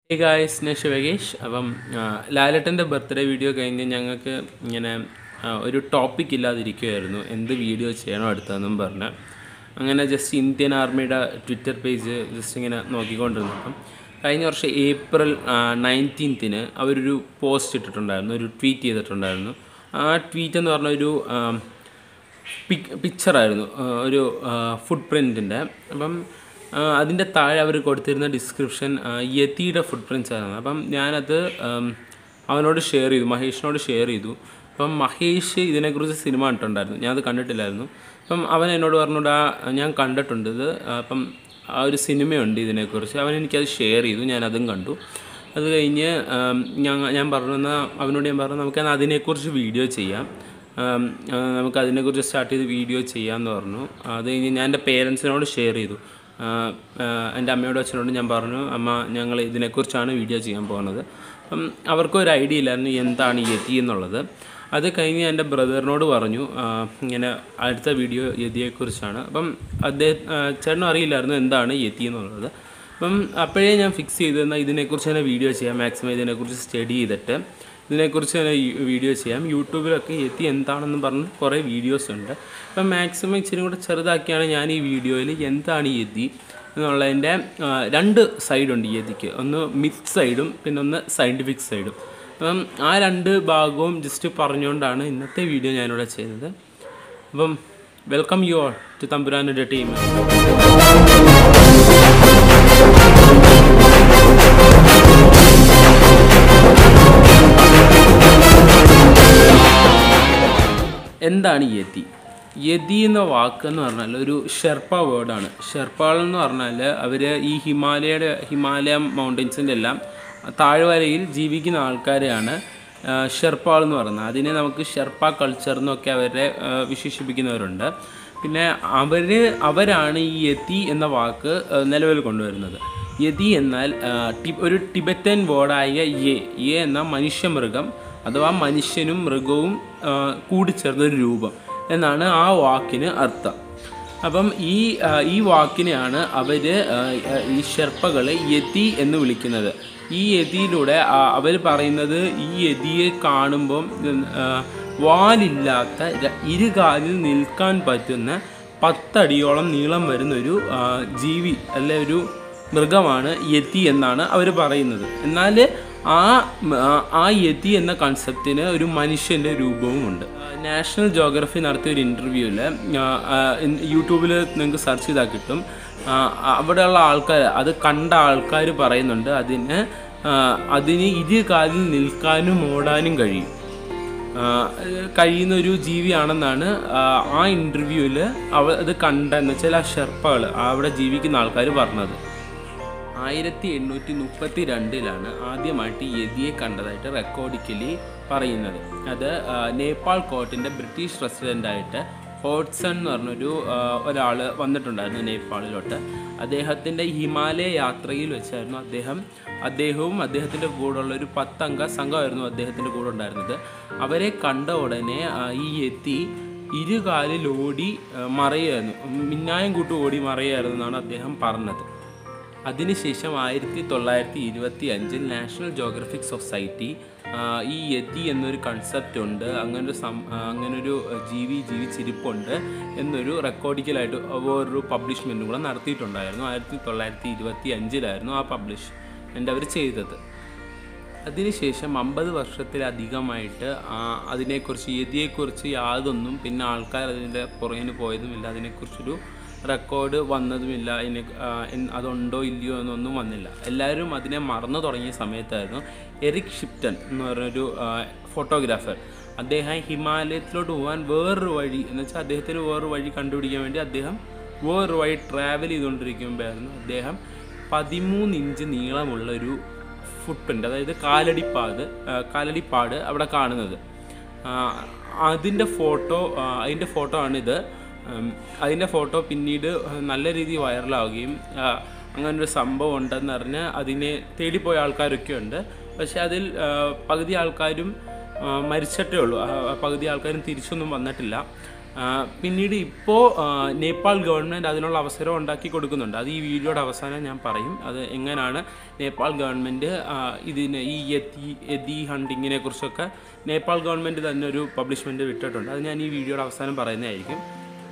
hey guys ഞാൻ ശിവകേഷ് അപ്പം ആ, ലാലേട്ടൻ്റെ ബർത്ത്ഡേ വീഡിയോ കഴിഞ്ഞ് ഞങ്ങൾക്ക് ഇങ്ങനെ ആ, ഒരു ടോപ്പിക് ഇല്ലാതിരിക്കുമായിരുന്നു എന്ത് വീഡിയോ ചെയ്യണോ അടുത്തതെന്നും പറഞ്ഞ് അങ്ങനെ ജസ്റ്റ് ഇന്ത്യൻ ആർമിയുടെ ട്വിറ്റർ പേജ് ജസ്റ്റ് ഇങ്ങനെ നോക്കിക്കൊണ്ടിരുന്നു അപ്പം കഴിഞ്ഞ വർഷം ഏപ്രിൽ നയൻറ്റീൻത്തിന് അവരൊരു പോസ്റ്റ് ഇട്ടിട്ടുണ്ടായിരുന്നു ഒരു ട്വീറ്റ് ചെയ്തിട്ടുണ്ടായിരുന്നു ആ ട്വീറ്റ് എന്ന് പറഞ്ഞ ഒരു ആ, പിക് പിക്ചറായിരുന്നു ഒരു ഫുട് പ്രിൻറ്റിൻ്റെ അപ്പം ആ, അതിൻ്റെ താഴെ അവർ കൊടുത്തിരുന്ന ഡിസ്ക്രിപ്ഷൻ യതിയുടെ ഫുട് പ്രിൻറ്റ്സ് ആയിരുന്നു അപ്പം ഞാനത് ആം, അവനോട് ഷെയർ ചെയ്തു മഹേഷിനോട് ഷെയർ ചെയ്തു അപ്പം മഹേഷ് ഇതിനെക്കുറിച്ച് സിനിമ കണ്ടിട്ടുണ്ടായിരുന്നു ഞാനത് കണ്ടിട്ടില്ലായിരുന്നു അപ്പം അവൻ എന്നോട് പറഞ്ഞോടാ ഞാൻ കണ്ടിട്ടുണ്ട് ഇത് അപ്പം ആ ഒരു സിനിമയുണ്ട് ഇതിനെക്കുറിച്ച് അവൻ എനിക്കത് ഷെയർ ചെയ്തു ഞാനതും കണ്ടു അത് കഴിഞ്ഞ് ആം, ഞങ്ങ ഞാൻ പറഞ്ഞു എന്നാൽ അവനോട് ഞാൻ പറഞ്ഞു നമുക്ക് എന്നാൽ അതിനെക്കുറിച്ച് വീഡിയോ ചെയ്യാം ആം, ആ, നമുക്ക് അതിനെക്കുറിച്ച് സ്റ്റാർട്ട് ചെയ്ത് വീഡിയോ ചെയ്യാമെന്ന് പറഞ്ഞു അത് കഴിഞ്ഞ് ഞാൻ എൻ്റെ പേരൻസിനോട് ഷെയർ ചെയ്തു ആ, ആ, എൻ്റെ അമ്മയോടും അച്ഛനോടും ഞാൻ പറഞ്ഞു അമ്മ ഞങ്ങൾ ഇതിനെക്കുറിച്ചാണ് വീഡിയോ ചെയ്യാൻ പോകുന്നത് അപ്പം അവർക്കും ഒരു ഐഡിയ ഇല്ലായിരുന്നു എന്താണ് ഈ യതി എന്നുള്ളത് അത് കഴിഞ്ഞ് എൻ്റെ ബ്രദറിനോട് പറഞ്ഞു ആ, ഇങ്ങനെ അടുത്ത വീഡിയോ യതിയെക്കുറിച്ചാണ് അപ്പം അദ്ദേഹം ആ, ചേട്ടനും അറിയില്ലായിരുന്നു എന്താണ് യതി എന്നുള്ളത് അപ്പം അപ്പോഴേ ഞാൻ ഫിക്സ് ചെയ്തു എന്നാൽ ഇതിനെക്കുറിച്ച് തന്നെ വീഡിയോ ചെയ്യാം മാക്സിമം ഇതിനെക്കുറിച്ച് സ്റ്റഡി ചെയ്തിട്ട് ഇതിനെക്കുറിച്ച് തന്നെ ഈ വീഡിയോ ചെയ്യാം യൂട്യൂബിലൊക്കെ എത്തി എന്താണെന്ന് പറഞ്ഞ് കുറേ വീഡിയോസ് ഉണ്ട് അപ്പം മാക്സിമം ഇച്ചിരി കൂടെ ചെറുതാക്കിയാണ് ഞാൻ ഈ വീഡിയോയിൽ എന്താണ് ഈ യതി എന്നുള്ളതിൻ്റെ ആ, രണ്ട് സൈഡുണ്ട് ഈ യതിക്ക് ഒന്ന് മിത്ത് സൈഡും പിന്നെ ഒന്ന് സയൻറ്റിഫിക് സൈഡും അപ്പം ആ രണ്ട് ഭാഗവും ജസ്റ്റ് പറഞ്ഞുകൊണ്ടാണ് ഇന്നത്തെ വീഡിയോ ഞാനിവിടെ ചെയ്തത് അപ്പം വെൽക്കം യു ഓൾ ടു തമ്പുരാനുടെ ടീം എന്താണ് യതി യതി എന്ന വാക്ക് എന്ന് പറഞ്ഞാൽ ഒരു ഷെർപ്പ വേർഡാണ് ഷെർപ്പകൾ എന്ന് പറഞ്ഞാൽ അവർ ഈ ഹിമാലയയുടെ ഹിമാലയ മൗണ്ടൻസിൻ്റെ എല്ലാം താഴ്വരയിൽ ജീവിക്കുന്ന ആൾക്കാരെയാണ് ആ, ഷെർപ്പകൾ എന്ന് പറയുന്നത് അതിനെ നമുക്ക് ഷെർപ്പ കൾച്ചർ എന്നൊക്കെ അവരെ ആ, വിശേഷിപ്പിക്കുന്നവരുണ്ട് പിന്നെ അവർ അവരാണ് ഈ യതി എന്ന വാക്ക് ആ, നിലവിൽ കൊണ്ടുവരുന്നത് യതി എന്നാൽ ആ, ടി- ഒരു ടിബറ്റൻ വേർഡായ യെ യെ എന്ന മനുഷ്യമൃഗം അഥവാ മനുഷ്യനും മൃഗവും ആ, കൂടിച്ചേർന്നൊരു രൂപം എന്നാണ് ആ വാക്കിന് അർത്ഥം അപ്പം ഈ ആ, ഈ വാക്കിനെയാണ് അവർ ഈ ഷെർപ്പകൾ യതി എന്ന് വിളിക്കുന്നത് ഈ യതിയിലൂടെ അവർ പറയുന്നത് ഈ യതിയെ കാണുമ്പം ആ, വാലില്ലാത്ത ര- ഇരുകാലിൽ നിൽക്കാൻ പറ്റുന്ന പത്തടിയോളം നീളം വരുന്നൊരു ആ, ജീവി അല്ലെ ഒരു മൃഗമാണ് യതി എന്നാണ് അവർ പറയുന്നത് എന്നാൽ ആ ആ- ആ യതി എന്ന കൺസെപ്റ്റിന് ഒരു മനുഷ്യൻ്റെ രൂപവുമുണ്ട് നാഷണൽ ജോഗ്രഫി നടത്തിയ ഒരു ഇൻ്റർവ്യൂവിൽ യൂട്യൂബിൽ നിങ്ങൾക്ക് സെർച്ച് ചെയ്താൽ കിട്ടും ആ, അവിടെയുള്ള ആൾക്കാർ അത് കണ്ട ആൾക്കാർ പറയുന്നുണ്ട് അതിന് ആ, അതിന് ഇരു കാലിൽ നിൽക്കാനും ഓടാനും കഴിയും ആ, കഴിയുന്ന ഒരു ജീവിയാണെന്നാണ് ആ, ആ ഇൻ്റർവ്യൂവിൽ അവ അത് കണ്ടെന്ന് വെച്ചാൽ ആ ഷെർപ്പകൾ അവിടെ ജീവിക്കുന്ന ആൾക്കാർ പറഞ്ഞത് ആയിരത്തി എണ്ണൂറ്റി മുപ്പത്തി രണ്ടിലാണ് ആദ്യമായിട്ട് യതിയെ കണ്ടതായിട്ട് റെക്കോർഡിക്കലി പറയുന്നത് അത് ആ, നേപ്പാൾ കോർട്ടിൻ്റെ ബ്രിട്ടീഷ് റെസിഡൻ്റായിട്ട് ഹോട്ട്സൺ എന്ന് പറഞ്ഞൊരു ഒരാൾ വന്നിട്ടുണ്ടായിരുന്നു നേപ്പാളിലോട്ട് അദ്ദേഹത്തിൻ്റെ ഹിമാലയ യാത്രയിൽ വെച്ചായിരുന്നു അദ്ദേഹം അദ്ദേഹവും അദ്ദേഹത്തിൻ്റെ കൂടെയുള്ള ഒരു പത്തംഗ സംഘമായിരുന്നു അദ്ദേഹത്തിൻ്റെ കൂടെ ഉണ്ടായിരുന്നത് അവരെ കണ്ട ഉടനെ ആ, ഈ യതി ഇരുകാലിൽ ഓടി ആ, മറയായിരുന്നു മിന്നായം കൂട്ട് ഓടി മറയായിരുന്നു എന്നാണ് അദ്ദേഹം പറഞ്ഞത് അതിനുശേഷം ആയിരത്തി തൊള്ളായിരത്തി ഇരുപത്തി അഞ്ചിൽ നാഷണൽ ജോഗ്രഫിക് സൊസൈറ്റി ആ, ഈ യതി എന്നൊരു കൺസെപ്റ്റ് ഉണ്ട് അങ്ങനൊരു സം ആ, അങ്ങനൊരു ജീവി ജീവിച്ചിരിപ്പുണ്ട് എന്നൊരു റെക്കോർഡിക്കലായിട്ട് വേറൊരു പബ്ലിഷ്മെൻറ്റും കൂടെ നടത്തിയിട്ടുണ്ടായിരുന്നു ആയിരത്തി തൊള്ളായിരത്തി ഇരുപത്തി അഞ്ചിലായിരുന്നു ആ പബ്ലിഷ്മെൻ്റ് അവർ ചെയ്തത് അതിനുശേഷം അമ്പത് വർഷത്തിലധികമായിട്ട് ആ അതിനെക്കുറിച്ച് യതിയെക്കുറിച്ച് യാതൊന്നും പിന്നെ ആൾക്കാർ അതിൻ്റെ പുറകിന് പോയതുമില്ല അതിനെക്കുറിച്ചൊരു റെക്കോർഡ് വന്നതുമില്ല അതിനെ ആ, എൻ- അതുണ്ടോ ഇല്ലയോ എന്നൊന്നും വന്നില്ല എല്ലാവരും അതിനെ മറന്നു തുടങ്ങിയ സമയത്തായിരുന്നു എറിക് ഷിപ്റ്റൺ എന്ന് പറഞ്ഞൊരു ഫോട്ടോഗ്രാഫർ അദ്ദേഹം ഹിമാലയത്തിലോട്ട് പോകാൻ വേറൊരു വഴി എന്ന് വെച്ചാൽ അദ്ദേഹത്തിന് വേറൊരു വഴി കണ്ടുപിടിക്കാൻ വേണ്ടി അദ്ദേഹം വേറൊരു വഴി ട്രാവൽ ചെയ്തുകൊണ്ടിരിക്കുമ്പോഴായിരുന്നു അദ്ദേഹം പതിമൂന്ന് ഇഞ്ച് നീളമുള്ള ഒരു ഫുട് പ്രിൻ്റ് അതായത് കാലടിപ്പാട് ആ, കാലടിപ്പാട് അവിടെ കാണുന്നത് ആ, അതിൻ്റെ ഫോട്ടോ ആ, അതിൻ്റെ ഫോട്ടോ ആണിത് ഉം, അതിൻ്റെ ഫോട്ടോ പിന്നീട് നല്ല രീതിയിൽ വൈറലാവുകയും ആ, അങ്ങനൊരു സംഭവം ഉണ്ടെന്ന് അറിഞ്ഞ് അതിനെ തേടിപ്പോയ ആൾക്കാരൊക്കെ ഉണ്ട് പക്ഷേ അതിൽ ആ, പകുതി ആൾക്കാരും ആ, മരിച്ചിട്ടേ ഉള്ളൂ ആ, പകുതി ആൾക്കാരും തിരിച്ചൊന്നും വന്നിട്ടില്ല ആ, പിന്നീട് ഇപ്പോൾ നേപ്പാൾ ഗവൺമെൻറ് അതിനുള്ള അവസരം ഉണ്ടാക്കി കൊടുക്കുന്നുണ്ട് അത് ഈ വീഡിയോയുടെ അവസാനം ഞാൻ പറയും അത് എങ്ങനെയാണ് നേപ്പാൾ ഗവൺമെൻറ് ഇതിന് ഈ യതി യതി ഹണ്ടിങ്ങിനെ കുറിച്ചൊക്കെ നേപ്പാൾ ഗവൺമെൻറ് തന്നെ ഒരു പബ്ലിഷ്മെൻറ്റ് വിട്ടിട്ടുണ്ട് അത് ഞാൻ ഈ വീഡിയോയുടെ അവസാനം പറയുന്നതായിരിക്കും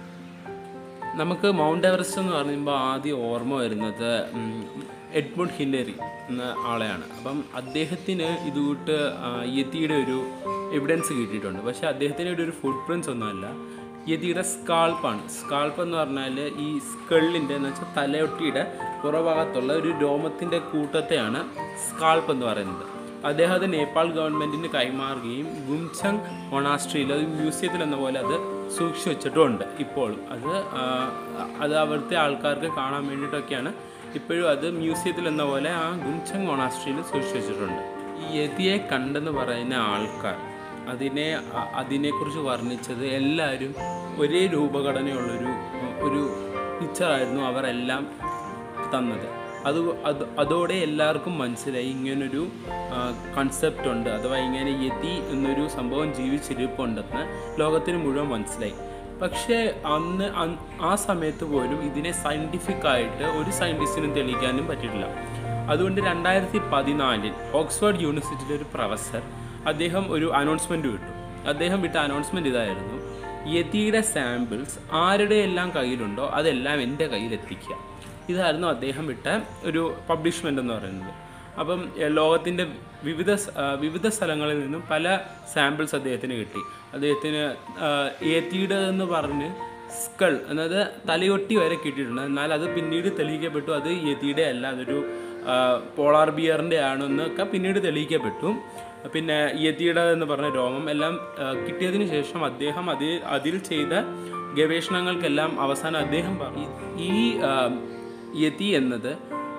നമുക്ക് മൗണ്ട് എവറസ്റ്റ് എന്ന് പറയുമ്പോൾ ആദ്യം ഓർമ്മ വരുന്നത് ഉം, എഡ്മund ഹില്ലറി എന്ന ആളെയാണ് അപ്പം അദ്ദേഹത്തിന് ഇതുകൂട്ട് ആ, യതിയുടെ ഒരു എവിഡൻസ് കിട്ടിയിട്ടുണ്ട് പക്ഷേ അദ്ദേഹത്തിന് ഇവിടെ ഒരു ഫുട് പ്രിൻസ് ഒന്നുമല്ല യതിയുടെ സ്കാൾപ്പാണ് സ്കാൾപ്പ് എന്ന് പറഞ്ഞാൽ ഈ സ്കള്ളിൻ്റെ എന്ന് വെച്ചാൽ തലയൊട്ടിയുടെ പുറഭാഗത്തുള്ള ഒരു രോമത്തിൻ്റെ കൂട്ടത്തെയാണ് സ്കാൾപ്പ് എന്ന് പറയുന്നത് അദ്ദേഹം അത് നേപ്പാൾ ഗവൺമെൻറ്റിന് കൈമാറുകയും ഗുംചങ് മൊണാസ്ട്രിയിൽ അത് മ്യൂസിയത്തിൽ എന്ന പോലെ അത് സൂക്ഷിച്ചു വെച്ചിട്ടുമുണ്ട് ഇപ്പോഴും അത് ആ, അത് അവിടുത്തെ ആൾക്കാർക്ക് കാണാൻ വേണ്ടിയിട്ടൊക്കെയാണ് ഇപ്പോഴും അത് മ്യൂസിയത്തിൽ എന്ന പോലെ ആ ഗുംചങ് മൊണാസ്ട്രിയിൽ സൂക്ഷിച്ചു വെച്ചിട്ടുണ്ട് ഈ യതിയെ കണ്ടെന്ന് പറയുന്ന ആൾക്കാർ അതിനെ അ- അതിനെക്കുറിച്ച് വർണ്ണിച്ചത് എല്ലാവരും ഒരേ രൂപഘടനയുള്ളൊരു ഒരു പിക്ചറായിരുന്നു അവരെല്ലാം തന്നത് അത് അത് അതോടെ എല്ലാവർക്കും മനസ്സിലായി ഇങ്ങനൊരു കൺസെപ്റ്റ് ഉണ്ട് അഥവാ ഇങ്ങനെ യതി എന്നൊരു സംഭവം ജീവിച്ചിരിപ്പുണ്ടെന്ന് ലോകത്തിന് മുഴുവൻ മനസ്സിലായി പക്ഷേ അന്ന് അന്ന് ആ സമയത്ത് പോലും ഇതിനെ സയൻറ്റിഫിക് ആയിട്ട് ഒരു സയൻറ്റിസ്റ്റിനും തെളിയിക്കാനും പറ്റിയിട്ടില്ല അതുകൊണ്ട് രണ്ടായിരത്തി പതിനാലിൽ ഓക്സ്ഫോർഡ് യൂണിവേഴ്സിറ്റിയിലെ ഒരു പ്രൊഫസർ അദ്ദേഹം ഒരു അനൗൺസ്മെൻറ്റ് വിട്ടു അദ്ദേഹം വിട്ട അനൗൺസ്മെൻറ്റ് ഇതായിരുന്നു യതിയുടെ സാമ്പിൾസ് ആരുടെ എല്ലാം കയ്യിലുണ്ടോ അതെല്ലാം എൻ്റെ കയ്യിൽ എത്തിക്കുക ഇതായിരുന്നു അദ്ദേഹം വിട്ട ഒരു പബ്ലിഷ്മെൻ്റ് എന്ന് പറയുന്നത് അപ്പം എഹ്, ലോകത്തിൻ്റെ വിവിധ സ്- ആ, വിവിധ സ്ഥലങ്ങളിൽ നിന്നും പല സാമ്പിൾസ് അദ്ദേഹത്തിന് കിട്ടി അദ്ദേഹത്തിന് ഏത്തിയുടെ എന്ന് പറഞ്ഞ് സ്കൾ എന്നത് തലയൊട്ടി വരെ കിട്ടിയിട്ടുണ്ട് എന്നാൽ അത് പിന്നീട് തെളിയിക്കപ്പെട്ടു അത് യതിയുടെ അല്ല അതൊരു പോളാർ ബിയറിൻ്റെ ആണെന്നൊക്കെ പിന്നീട് തെളിയിക്കപ്പെട്ടു പിന്നെ യതിയുടെ എന്ന് പറഞ്ഞ രോമം എല്ലാം ആ, കിട്ടിയതിന് ശേഷം അദ്ദേഹം അതിൽ അതിൽ ചെയ്ത ഗവേഷണങ്ങൾക്കെല്ലാം അവസാനം അദ്ദേഹം പറഞ്ഞു ഈ ആ, യതി എന്നത്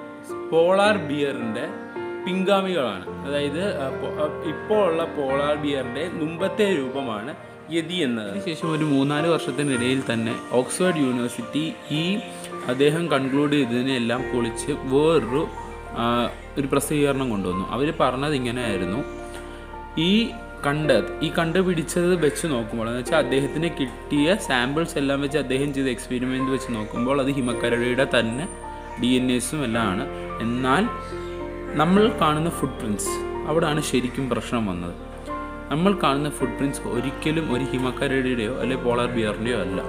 പോളാർ ബിയറിൻ്റെ പിൻഗാമികളാണ് അതായത് ആ, പോ- ആ, ഇപ്പോൾ ഉള്ള പോളാർ ബിയറിൻ്റെ മുമ്പത്തെ രൂപമാണ് യതി എന്നത് അതിനുശേഷം ഒരു മൂന്നാല് വർഷത്തിനിടയിൽ തന്നെ ഓക്സ്ഫോർഡ് യൂണിവേഴ്സിറ്റി ഈ അദ്ദേഹം കൺക്ലൂഡ് ചെയ്തതിനെല്ലാം പൊളിച്ച് വേറൊരു ആ, ഒരു പ്രസിദ്ധീകരണം കൊണ്ടുവന്നു അവർ പറഞ്ഞത് ഇങ്ങനെയായിരുന്നു ഈ കണ്ട ഈ കണ്ടുപിടിച്ചത് വെച്ച് നോക്കുമ്പോൾ എന്ന് വെച്ചാൽ അദ്ദേഹത്തിന് കിട്ടിയ സാമ്പിൾസ് എല്ലാം വെച്ച് അദ്ദേഹം ചെയ്ത എക്സ്പെരിമെൻ്റ് വെച്ച് നോക്കുമ്പോൾ അത് ഹിമക്കരടിയുടെ തന്നെ ഡി എൻ എസും എല്ലാം ആണ് എന്നാൽ നമ്മൾ കാണുന്ന ഫുട് പ്രിൻറ്റ്സ് അവിടെയാണ് ശരിക്കും പ്രശ്നം വന്നത് നമ്മൾ കാണുന്ന ഫുട് പ്രിൻറ്റ്സ് ഒരിക്കലും ഒരു ഹിമക്കരടിയുടെയോ അല്ലെങ്കിൽ പോളാർ ബിയറിൻ്റെയോ അല്ല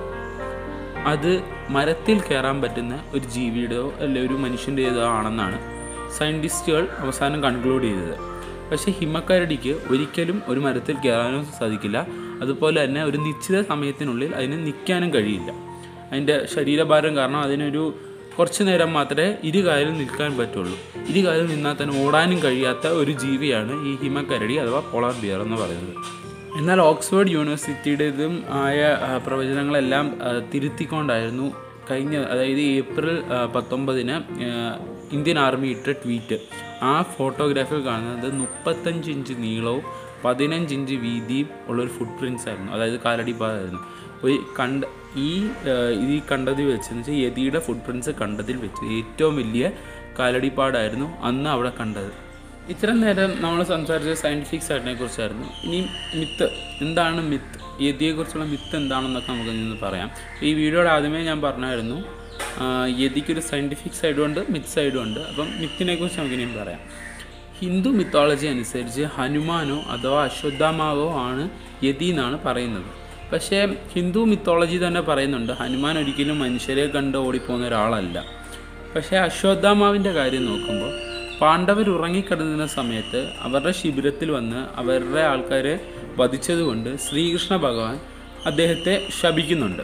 അത് മരത്തിൽ കയറാൻ പറ്റുന്ന ഒരു ജീവിയുടെയോ അല്ലെ ഒരു മനുഷ്യൻ്റെതോ ആണെന്നാണ് സയൻറ്റിസ്റ്റുകൾ അവസാനം കൺക്ലൂഡ് ചെയ്തത് പക്ഷേ ഹിമക്കരടിക്ക് ഒരിക്കലും ഒരു മരത്തിൽ കയറാനും സാധിക്കില്ല അതുപോലെ തന്നെ ഒരു നിശ്ചിത സമയത്തിനുള്ളിൽ അതിന് നിൽക്കാനും കഴിയില്ല അതിൻ്റെ ശരീരഭാരം കാരണം അതിനൊരു കുറച്ച് നേരം മാത്രമേ ഇരുകാലിൽ നിൽക്കാൻ പറ്റുള്ളൂ ഇരുകാലിൽ നിന്നാൽ തന്നെ ഓടാനും കഴിയാത്ത ഒരു ജീവിയാണ് ഈ ഹിമക്കരടി അഥവാ പോളാർ ബിയർ എന്ന് പറയുന്നത് എന്നാൽ ഓക്സ്ഫോർഡ് യൂണിവേഴ്സിറ്റിയുടേതും ആയ ആ, പ്രവചനങ്ങളെല്ലാം ആ, തിരുത്തിക്കൊണ്ടായിരുന്നു കഴിഞ്ഞ അതായത് ഏപ്രിൽ ആ, പത്തൊമ്പതിന് ആ, ഇന്ത്യൻ ആർമി ഇട്ട ട്വീറ്റ് ആ ഫോട്ടോഗ്രാഫിൽ കാണുന്നത് മുപ്പത്തഞ്ച് ഇഞ്ച് നീളവും പതിനഞ്ച് ഇഞ്ച് വീതിയും ഉള്ളൊരു ഫുട് പ്രിൻറ്റ്സ് ആയിരുന്നു അതായത് കാലടി പാതായിരുന്നു ഒരു കണ്ട ഈ ആ, ഈ കണ്ടതിൽ വെച്ച് എന്ന് വെച്ചാൽ യതിയുടെ ഫുട് പ്രിൻറ്റ്സ് കണ്ടതിൽ വെച്ച് ഏറ്റവും വലിയ കാലടിപ്പാടായിരുന്നു അന്ന് അവിടെ കണ്ടത് ഇത്രയും നേരം നമ്മൾ സംസാരിച്ചത് സയൻറ്റിഫിക് സൈഡിനെ കുറിച്ചായിരുന്നു ഇനി മിത്ത് എന്താണ് മിത്ത് യതിയെക്കുറിച്ചുള്ള മിത്ത് എന്താണെന്നൊക്കെ നമുക്ക് നിന്ന് പറയാം ഈ വീഡിയോയുടെ ആദ്യമേ ഞാൻ പറഞ്ഞായിരുന്നു ആ, യതിക്കൊരു സയൻറ്റിഫിക് സൈഡും ഉണ്ട് മിത്ത് സൈഡും ഉണ്ട് അപ്പം മിത്തിനെ കുറിച്ച് നമുക്ക് ഇനിയും പറയാം ഹിന്ദു മിത്തോളജി അനുസരിച്ച് ഹനുമാനോ അഥവാ അശ്വത്ഥാമാവോ ആണ് യതി എന്നാണ് പറയുന്നത് പക്ഷേ ഹിന്ദു മിത്തോളജി തന്നെ പറയുന്നുണ്ട് ഹനുമാൻ ഒരിക്കലും മനുഷ്യരെ കണ്ട് ഓടിപ്പോകുന്ന ഒരാളല്ല പക്ഷേ അശ്വത്ഥാമാവിൻ്റെ കാര്യം നോക്കുമ്പോൾ പാണ്ഡവർ ഉറങ്ങിക്കിടന്ന സമയത്ത് അവരുടെ ശിബിരത്തിൽ വന്ന് അവരുടെ ആൾക്കാരെ വധിച്ചതുകൊണ്ട് ശ്രീകൃഷ്ണ ഭഗവാൻ അദ്ദേഹത്തെ ശപിക്കുന്നുണ്ട്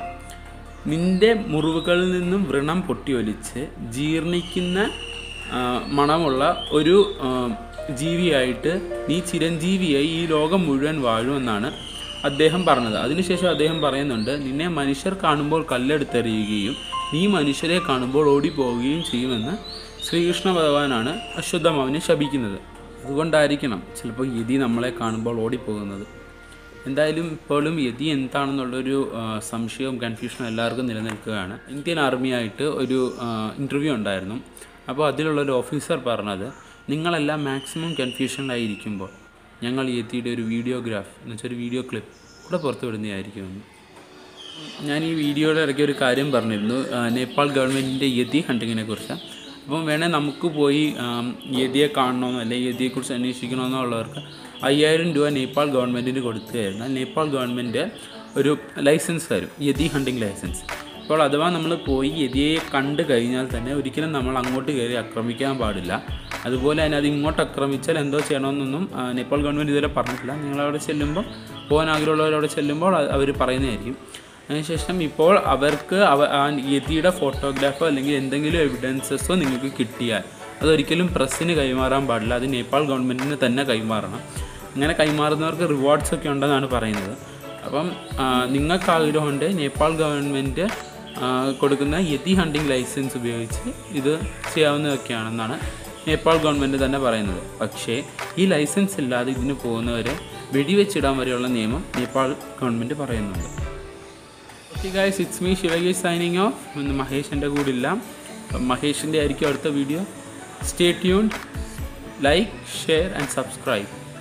നിന്റെ മുറിവുകളിൽ നിന്നും വ്രണം പൊട്ടിയൊലിച്ച് ജീർണിക്കുന്ന ആ, മണമുള്ള ഒരു ആ, ജീവിയായിട്ട് നീ ചിരഞ്ജീവിയായി ഈ ലോകം മുഴുവൻ വാഴുമെന്നാണ് അദ്ദേഹം പറഞ്ഞത് അതിനുശേഷം അദ്ദേഹം പറയുന്നുണ്ട് നിന്നെ മനുഷ്യർ കാണുമ്പോൾ കല്ലെടുത്തെറിയുകയും നീ മനുഷ്യരെ കാണുമ്പോൾ ഓടിപ്പോവുകയും ചെയ്യുമെന്ന് ശ്രീകൃഷ്ണ ഭഗവാനാണ് അശ്വത്ഥമാവിനെ ശപിക്കുന്നത് അതുകൊണ്ടായിരിക്കണം ചിലപ്പോൾ യതി നമ്മളെ കാണുമ്പോൾ ഓടിപ്പോകുന്നത് എന്തായാലും ഇപ്പോഴും യതി എന്താണെന്നുള്ളൊരു ആ, സംശയവും കൺഫ്യൂഷനും എല്ലാവർക്കും നിലനിൽക്കുകയാണ് ഇന്ത്യൻ ആർമിയായിട്ട് ഒരു ഇൻ്റർവ്യൂ ഉണ്ടായിരുന്നു അപ്പോൾ അതിലുള്ളൊരു ഓഫീസർ പറഞ്ഞത് നിങ്ങളെല്ലാം മാക്സിമം കൺഫ്യൂഷനിലായിരിക്കുമ്പോൾ ഞങ്ങൾ യതിയുടെ ഒരു വീഡിയോഗ്രാഫ് എന്ന് വെച്ചാൽ ഒരു വീഡിയോ ക്ലിപ്പ് കൂടെ പുറത്തു വിടുന്നതായിരിക്കുമെന്ന് ഞാൻ ഈ വീഡിയോയുടെ ഇടയ്ക്ക് ഒരു കാര്യം പറഞ്ഞിരുന്നു ആ, നേപ്പാൾ ഗവൺമെൻറ്റിൻ്റെ യതി ഹണ്ടിങ്ങിനെ കുറിച്ച് അപ്പം വേണേൽ നമുക്ക് പോയി ആം, യതിയെ കാണണമെന്നോ അല്ലെങ്കിൽ യതിയെക്കുറിച്ച് അന്വേഷിക്കണമെന്നോ ഉള്ളവർക്ക് അയ്യായിരം രൂപ നേപ്പാൾ ഗവൺമെൻറ്റിന് കൊടുത്തു കഴിഞ്ഞാൽ നേപ്പാൾ ഗവൺമെൻറ് ഒരു ലൈസൻസ് തരും യതി ഹണ്ടിങ് ലൈസൻസ് അപ്പോൾ അഥവാ നമ്മൾ പോയി യതിയെ കണ്ടു കഴിഞ്ഞാൽ തന്നെ ഒരിക്കലും നമ്മൾ അങ്ങോട്ട് കയറി ആക്രമിക്കാൻ പാടില്ല അതുപോലെ തന്നെ അത് ഇങ്ങോട്ട് ആക്രമിച്ചാൽ എന്തോ ചെയ്യണമെന്നൊന്നും ആ, നേപ്പാൾ ഗവൺമെൻറ് ഇതുവരെ പറഞ്ഞിട്ടില്ല നിങ്ങളവിടെ ചെല്ലുമ്പോൾ പോകാൻ ആഗ്രഹമുള്ളവരവിടെ ചെല്ലുമ്പോൾ അവർ പറയുന്നതായിരിക്കും അതിനുശേഷം ഇപ്പോൾ അവർക്ക് അവ ആ യതിയുടെ ഫോട്ടോഗ്രാഫോ അല്ലെങ്കിൽ എന്തെങ്കിലും എവിഡൻസസോ നിങ്ങൾക്ക് കിട്ടിയാൽ അതൊരിക്കലും പ്രസ്സിന് കൈമാറാൻ പാടില്ല അത് നേപ്പാൾ ഗവൺമെൻറ്റിന് തന്നെ കൈമാറണം അങ്ങനെ കൈമാറുന്നവർക്ക് റിവാർഡ്സ് ഒക്കെ ഉണ്ടെന്നാണ് പറയുന്നത് അപ്പം ആ, നിങ്ങൾക്ക് ആഗ്രഹമുണ്ട് നേപ്പാൾ ഗവൺമെൻറ് ആ, കൊടുക്കുന്ന യതി ഹണ്ടിങ് ലൈസൻസ് ഉപയോഗിച്ച് ഇത് ചെയ്യാവുന്നതൊക്കെയാണെന്നാണ് നേപ്പാൾ ഗവൺമെൻറ് തന്നെ പറയുന്നത് പക്ഷേ ഈ ലൈസൻസ് ഇല്ലാതെ ഇതിന് പോകുന്നവരെ വെടിവെച്ചിടാൻ വരെയുള്ള നിയമം നേപ്പാൾ ഗവൺമെൻറ് പറയുന്നുണ്ട് ഓക്കെ ഗായ്സ് ഇറ്റ്സ് മീ ശിവഗേഷ് സൈനിങ് ഓഫ് ഇന്ന് മഹേഷ് എൻ്റെ കൂടെ ഇല്ല അപ്പം മഹേഷിൻ്റെ ആയിരിക്കും അടുത്ത video stay tune like share and subscribe